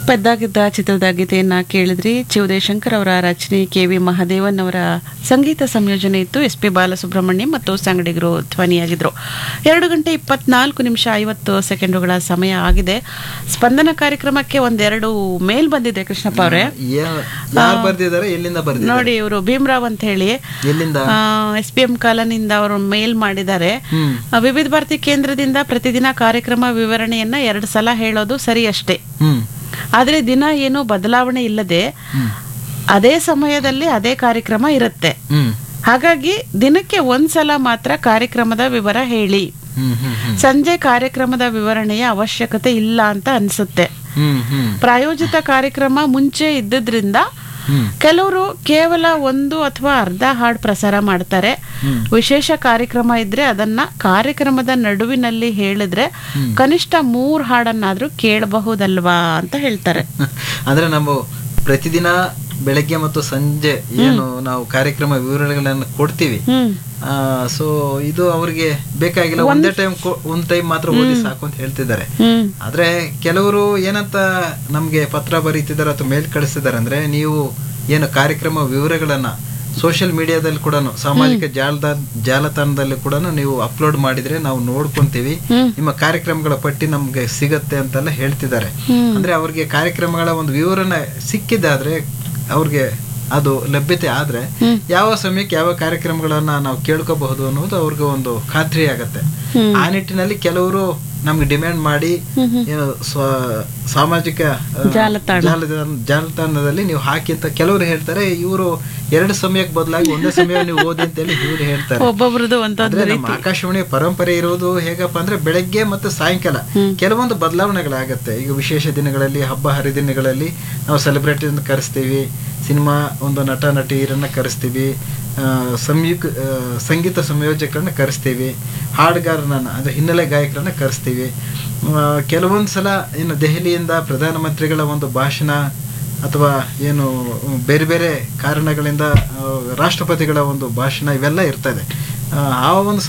ಪೆದ್ದಾಗಿದ್ದ ಚಿತ್ರದ ಗೀತೆಯನ್ನ ಕೇಳಿದ್ರಿ ಚಿವುದೇಶಂಕರ್ ಅವರ ರಚನೆ ಕೆ ವಿ ಮಹಾದೇವನ್ ಅವರ ಸಂಗೀತ ಸಂಯೋಜನೆ ಇತ್ತು ಎಸ್ ಪಿ ಬಾಲಸುಬ್ರಹ್ಮಣ್ಯಂ ಮತ್ತು ಸಂಗಡಿಗರು ಧ್ವನಿಯಾಗಿದ್ರು ಎರಡು ಗಂಟೆ ಇಪ್ಪತ್ನಾಲ್ಕು ನಿಮಿಷ ಐವತ್ತು ಸೆಕೆಂಡುಗಳ ಸಮಯ ಆಗಿದೆ ಸ್ಪಂದನ ಕಾರ್ಯಕ್ರಮಕ್ಕೆ ಒಂದೆರಡು ಮೇಲ್ ಬಂದಿದೆ ಕೃಷ್ಣಪ್ಪ ಅವರೇ ಯಾರು ಬರ್ದಿದ್ದಾರೆ ಎಲ್ಲಿಂದ ಬರ್ದಿದ್ದಾರೆ ನೋಡಿ ಇವರು ಭೀಮ್ರಾವ್ ಅಂತ ಹೇಳಿ ಎಲ್ಲಿಂದ ಎಸ್ ಪಿ ಎಂ ಕಾಲನಿಂದ ಅವರು ಮೇಲ್ ಮಾಡಿದ್ದಾರೆ ಹ್ಮ್ ಆ, ವಿವಿಧ ಭಾರತಿ ಕೇಂದ್ರದಿಂದ ಪ್ರತಿದಿನ ಕಾರ್ಯಕ್ರಮ ವಿವರಣೆಯನ್ನ ಎರಡು ಸಲ ಹೇಳೋದು ಸರಿ ಅಷ್ಟೇ ಹ್ಮ್ ಆದ್ರೆ ದಿನ ಏನು ಬದಲಾವಣೆ ಇಲ್ಲದೆ ಹ್ಮ್ ಅದೇ ಸಮಯದಲ್ಲಿ ಅದೇ ಕಾರ್ಯಕ್ರಮ ಇರುತ್ತೆ ಹ್ಮ್ ಹಾಗಾಗಿ ದಿನಕ್ಕೆ ಒಂದ್ಸಲ ಮಾತ್ರ ಕಾರ್ಯಕ್ರಮದ ವಿವರ ಹೇಳಿ ಹ್ಮ್ ಹ್ಮ್ ಹ್ಮ್ ಸಂಜೆ ಕಾರ್ಯಕ್ರಮದ ವಿವರಣೆಯ ಅವಶ್ಯಕತೆ ಇಲ್ಲ ಅಂತ ಅನ್ಸುತ್ತೆ ಹ್ಮ್ ಹ್ಮ್ ಪ್ರಾಯೋಜಿತ ಕಾರ್ಯಕ್ರಮ ಮುಂಚೆ ಇದ್ದದ್ರಿಂದ ಹ್ಮ್ ಕೆಲವರು ಕೇವಲ ಒಂದು ಅಥವಾ ಅರ್ಧ ಹಾಡು ಪ್ರಸಾರ ಮಾಡ್ತಾರೆ ಹ್ಮ್. ವಿಶೇಷ ಕಾರ್ಯಕ್ರಮ ಇದ್ರೆ ಅದನ್ನ ಕಾರ್ಯಕ್ರಮದ ನಡುವಿನಲ್ಲಿ ಹೇಳಿದ್ರೆ ಕನಿಷ್ಠ ಮೂರ್ ಹಾಡನ್ನಾದ್ರೂ ಕೇಳಬಹುದಲ್ವಾ ಅಂತ ಹೇಳ್ತಾರೆ ಅಂದ್ರೆ ನಾವು ಪ್ರತಿದಿನ ಬೆಳಗ್ಗೆ ಮತ್ತು ಸಂಜೆ ಏನು ನಾವು ಕಾರ್ಯಕ್ರಮ ವಿವರಣೆಗಳನ್ನ ಕೊಡ್ತೀವಿ ಹ್ಮ್ ಸೊ ಇದು ಅವ್ರಿಗೆ ಬೇಕಾಗಿಲ್ಲ ಒಂದೇ ಟೈಮ್ ಒಂದ್ ಟೈಮ್ ಮಾತ್ರ ಓದಿ ಸಾಕು ಅಂತ ಹೇಳ್ತಿದ್ದಾರೆ ಹ್ಮ್ ಆದ್ರೆ ಕೆಲವರು ಏನಂತ ನಮ್ಗೆ ಪತ್ರ ಬರೀತಿದ್ದಾರೆ ಅಥವಾ ಮೇಲ್ ಕಳಿಸ್ತಿದ್ದಾರೆ ಅಂದ್ರೆ ನೀವು ಏನು ಕಾರ್ಯಕ್ರಮ ವಿವರಗಳನ್ನ ಸೋಷಿಯಲ್ ಮೀಡಿಯಾದಲ್ಲಿ ಕೂಡ ಸಾಮಾಜಿಕ ಜಾಲದ ಜಾಲತಾಣದಲ್ಲಿ ಕೂಡ ನೀವು ಅಪ್ಲೋಡ್ ಮಾಡಿದ್ರೆ ನಾವು ನೋಡ್ಕೊಂತೀವಿ ಹ್ಮ್. ನಿಮ್ಮ ಕಾರ್ಯಕ್ರಮಗಳ ಪಟ್ಟಿ ನಮ್ಗೆ ಸಿಗತ್ತೆ ಅಂತೆಲ್ಲ ಹೇಳ್ತಿದ್ದಾರೆ ಹ್ಮ್. ಅಂದ್ರೆ ಅವ್ರಿಗೆ ಕಾರ್ಯಕ್ರಮಗಳ ಒಂದು ವಿವರಣೆ ಸಿಕ್ಕಿದಾದ್ರೆ ಅವ್ರಿಗೆ ಅದು ಲಭ್ಯತೆ ಆದ್ರೆ ಹ್ಮ್. ಯಾವ ಸಮಯಕ್ಕೆ ಯಾವ ಕಾರ್ಯಕ್ರಮಗಳನ್ನ ನಾವು ಕೇಳ್ಕೋಬಹುದು ಅನ್ನೋದು ಅವ್ರಿಗೆ ಒಂದು ಖಾತ್ರಿ ಆಗತ್ತೆ ಹ್ಮ್. ಆ ನಿಟ್ಟಿನಲ್ಲಿ ಕೆಲವರು ನಮ್ಗೆ ಡಿಮ್ಯಾಂಡ್ ಮಾಡಿ ಹ್ಮ್ ಹ್ಮ್. ಏನು ಸ್ವ- ಸಾಮಾಜಿಕ ಆ, ಜಾಲತಾಣ. ಜಾಲತಾಣ- ಜಾಲತಾಣದಲ್ಲಿ ನೀವು ಹಾಕಿ ಅಂತ ಕೆಲವರು ಹೇಳ್ತಾರೆ ಇವರು ಎರಡು ಸಮಯಕ್ಕೆ ಬದಲಾಗಿ ಒಂದೇ ಸಮಯ ನೀವು ಓದಿ ಅಂತೇಳಿ ಇವ್ರು ಹೇಳ್ತಾರೆ ಒಬ್ಬೊಬ್ರದ್ದು ಒಂದೊಂದು ಅಂದ್ರೆ ನಮ್ಮ ಆಕಾಶವಾಣಿ ಪರಂಪರೆ ಇರೋದು ಹೇಗಪ್ಪ ಅಂದ್ರೆ ಬೆಳಗ್ಗೆ ಮತ್ತು ಸಾಯಂಕಾಲ ಹ್ಮ್. ಕೆಲವೊಂದು ಬದಲಾವಣೆಗಳಾಗತ್ತೆ ಈಗ ವಿಶೇಷ ದಿನಗಳಲ್ಲಿ ಹಬ್ಬ ಹರಿದಿನಗಳಲ್ಲಿ ನಾವು ಸೆಲೆಬ್ರಿಟಿನ ಕರೆಸ್ತೀವಿ ಸಿನಿಮಾ ಒಂದು ನಟ ನಟಿಯರನ್ನ ಕರೆಸ್ತೀವಿ ಆ, ಸಂಯುಕ್ ಆ, ಸಂಗೀತ ಸಂಯೋಜಕರನ್ನ ಕರೆಸ್ತೀವಿ ಹಾಡುಗಾರನನ್ನ ಅಂದ್ರೆ ಹಿನ್ನೆಲೆ ಗಾಯಕರನ್ನ ಕರೆಸ್ತೀವಿ ಆ, ಕೆಲವೊಂದು ಸಲ ಏನು ದೆಹಲಿಯಿಂದ ಪ್ರಧಾನಮಂತ್ರಿಗಳ ಒಂದು ಭಾಷಣ ಅಥವಾ ಏನು ಬೇರೆ ಬೇರೆ ಕಾರಣಗಳಿಂದ ಆ, ರಾಷ್ಟ್ರಪತಿಗಳ ಒಂದು ಭಾಷಣ ಇವೆಲ್ಲ ಇರ್ತದೆ ಆ, ಆ ಒಂದು